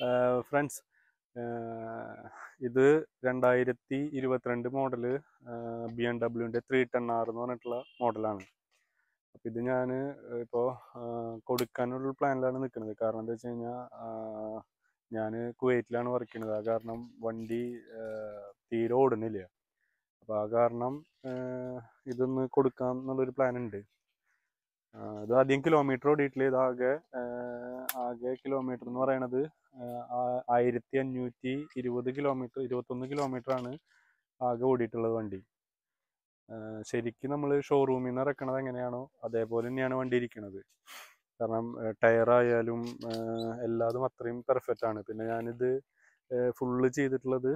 friends ഇത് രണ്ടായിരത്തി ഇരുപത്തിരണ്ട് മോഡല് ബി എം ഡബ്ല്യുവിൻ്റെ ത്രീ ടെൻ ആർ എന്ന് പറഞ്ഞിട്ടുള്ള മോഡലാണ് അപ്പം ഇത് ഞാൻ ഇപ്പോൾ കൊടുക്കാനുള്ള പ്ലാനിലാണ് നിൽക്കുന്നത് കാരണം എന്താ വെച്ച് കഴിഞ്ഞാൽ ഞാൻ കുവൈറ്റിലാണ് വർക്ക് ചെയ്യുന്നത് ആ കാരണം വണ്ടി ആ, തീരെ ഓടുന്നില്ല അപ്പോൾ ആ കാരണം ആ, ഇതൊന്ന് കൊടുക്കാം എന്നുള്ളൊരു പ്ലാൻ ഉണ്ട് ആ, ഇത് അധികം കിലോമീറ്റർ ഓടിയിട്ടില്ല ഇത് ആകെ ആ, ആകെ കിലോമീറ്റർ എന്ന് പറയണത് ആ- ആയിരത്തി അഞ്ഞൂറ്റി ഇരുപത് കിലോമീറ്റർ ഇരുപത്തൊന്ന് കിലോമീറ്റർ ആണ് ആകെ ഓടിയിട്ടുള്ളത് വണ്ടി ആ, ശരിക്കും നമ്മൾ ഷോറൂമിൽ നിന്ന് ഇറക്കണത് എങ്ങനെയാണോ അതേപോലെ തന്നെയാണ് വണ്ടി ഇരിക്കുന്നത് കാരണം ടയറായാലും എല്ലാതും അത്രയും പെർഫെക്റ്റ് ആണ് പിന്നെ ഞാനിത് ഫുള്ള് ചെയ്തിട്ടുള്ളത്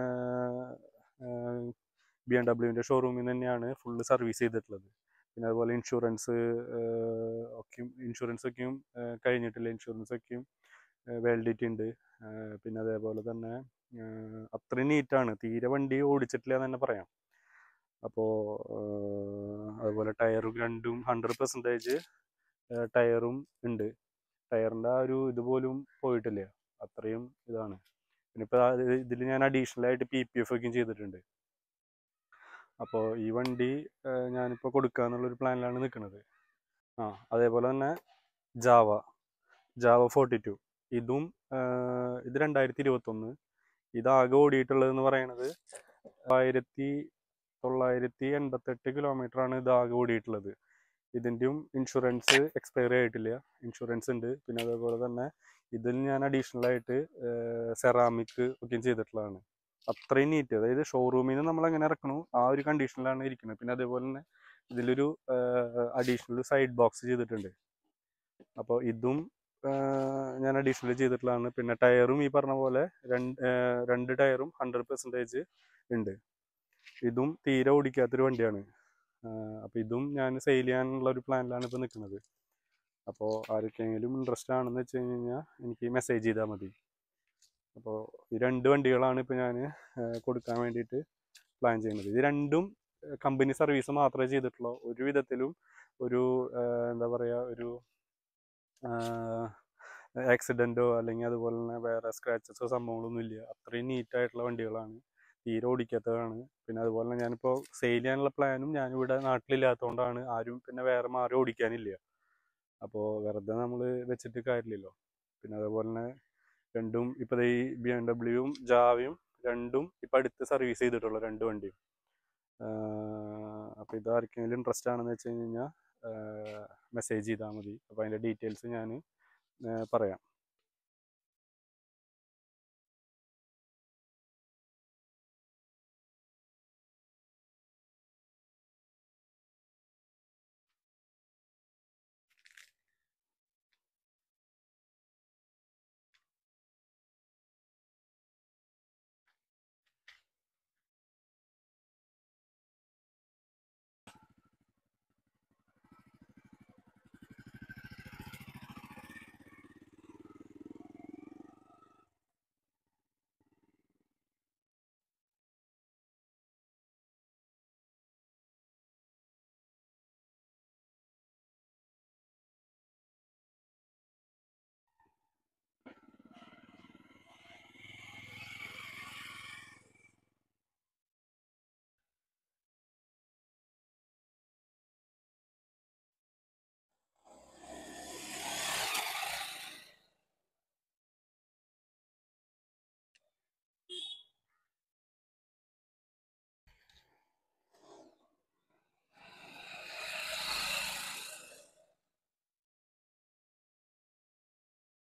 ബി എം ഡബ്ല്യുവിൻ്റെ ഷോറൂമിൽ നിന്ന് തന്നെയാണ് ഫുള്ള് സർവീസ് ചെയ്തിട്ടുള്ളത് പിന്നെ അതുപോലെ ഇൻഷുറൻസ് ഒക്കെയും ഇൻഷുറൻസ് ഒക്കെയും ആ, കഴിഞ്ഞിട്ടില്ല ഇൻഷുറൻസ് ഒക്കെയും വാലിഡിറ്റി ഉണ്ട് ആ, പിന്നെ അതേപോലെ തന്നെ ആ, അത്രയും നീറ്റാണ് തീരെ വണ്ടി ഓടിച്ചിട്ടില്ല എന്ന് തന്നെ പറയാം അപ്പോൾ അതുപോലെ ടയറും രണ്ടും ഹൺഡ്രഡ് പെർസെൻറ്റേജ് ടയറും ഉണ്ട് ടയറിൻ്റെ ആ ഒരു ഇതുപോലും പോയിട്ടില്ല അത്രയും ഇതാണ് പിന്നെ ഇപ്പോൾ ഇതിൽ ഞാൻ അഡീഷണൽ ആയിട്ട് പി പി എഫ് ഒക്കെയും ചെയ്തിട്ടുണ്ട് അപ്പോൾ ഈ വണ്ടി ഏഹ് ഞാനിപ്പോൾ കൊടുക്കുക എന്നുള്ളൊരു പ്ലാനിലാണ് നിൽക്കുന്നത് ആ അതേപോലെ തന്നെ ജാവ ജാവ ഫോർട്ടി ടു ഇതും ഏഹ് ഇത് രണ്ടായിരത്തി ഇരുപത്തൊന്ന് ഇതാകെ ഓടിയിട്ടുള്ളതെന്ന് പറയണത് ആയിരത്തി തൊള്ളായിരത്തി എൺപത്തെട്ട് കിലോമീറ്റർ ആണ് ഇത് ആകെ ഓടിയിട്ടുള്ളത് ഇതിൻ്റെയും ഇൻഷുറൻസ് എക്സ്പയറി ആയിട്ടില്ല ഇൻഷുറൻസ് ഉണ്ട് പിന്നെ അതേപോലെ തന്നെ ഇതിൽ ഞാൻ അഡീഷണൽ ആയിട്ട് സെറാമിക് ഒക്കെയും ചെയ്തിട്ടുള്ളതാണ് അത്രയും നീറ്റ് അതായത് ഷോറൂമിൽ നിന്ന് നമ്മൾ എങ്ങനെ ഇറക്കണു ആ ഒരു കണ്ടീഷനിലാണ് ഇരിക്കുന്നത് പിന്നെ അതേപോലെ തന്നെ ഇതിലൊരു അഡീഷണൽ സൈഡ് ബോക്സ് ചെയ്തിട്ടുണ്ട് അപ്പോൾ ഇതും ആഹ് ഞാൻ അഡീഷണൽ ചെയ്തിട്ടുള്ളതാണ് പിന്നെ ടയറും ഈ പറഞ്ഞ പോലെ രണ്ട് ആഹ് രണ്ട് ടയറും ഹൺഡ്രഡ് പെർസെൻറ്റേജ് ഉണ്ട് ഇതും തീരെ ഓടിക്കാത്തൊരു വണ്ടിയാണ് അപ്പോൾ ഇതും ഞാൻ സെയിൽ ചെയ്യാനുള്ള ഒരു പ്ലാനിലാണ് ഇപ്പോൾ നിൽക്കുന്നത് അപ്പോൾ ആർക്കെങ്കിലും ഇൻട്രസ്റ്റ് ആണെന്ന് വെച്ച് കഴിഞ്ഞ് കഴിഞ്ഞാൽ എനിക്ക് മെസ്സേജ് ചെയ്താൽ മതി അപ്പോൾ ഈ രണ്ട് വണ്ടികളാണ് ഇപ്പോൾ ഞാൻ കൊടുക്കാൻ വേണ്ടിയിട്ട് പ്ലാൻ ചെയ്യുന്നത് ഇത് രണ്ടും കമ്പനി സർവീസ് മാത്രമേ ചെയ്തിട്ടുള്ളൂ ഒരു വിധത്തിലും ഒരു ആഹ് എന്താ പറയുക ഒരു ആക്സിഡൻറ്റോ അല്ലെങ്കിൽ അതുപോലെ തന്നെ വേറെ സ്ക്രാച്ചസോ സംഭവങ്ങളൊന്നും ഇല്ല അത്രയും നീറ്റായിട്ടുള്ള വണ്ടികളാണ് തീരെ ഓടിക്കാത്തതാണ് പിന്നെ അതുപോലെ തന്നെ ഞാനിപ്പോൾ സെയിൽ ചെയ്യാനുള്ള പ്ലാനും ഞാനിവിടെ നാട്ടിലില്ലാത്തതുകൊണ്ടാണ് ആരും പിന്നെ വേറെ മാറി ഓടിക്കാനില്ല അപ്പോൾ വെറുതെ നമ്മൾ വെച്ചിട്ട് കാര്യമില്ലല്ലോ പിന്നെ അതുപോലെ തന്നെ രണ്ടും ഇപ്പോൾ ഈ ബി എം ഡബ്ല്യുവും ജാവയും രണ്ടും ഇപ്പം അടുത്ത് സർവീസ് ചെയ്തിട്ടുള്ളൂ രണ്ട് വണ്ടിയും അപ്പോൾ ഇത് ആർക്കെങ്കിലും ഇൻട്രസ്റ്റ് ആണെന്ന് വെച്ച് കഴിഞ്ഞ് കഴിഞ്ഞാൽ മെസ്സേജ് ചെയ്താൽ മതി അപ്പോൾ അതിൻ്റെ ഡീറ്റെയിൽസ് ഞാൻ പറയാം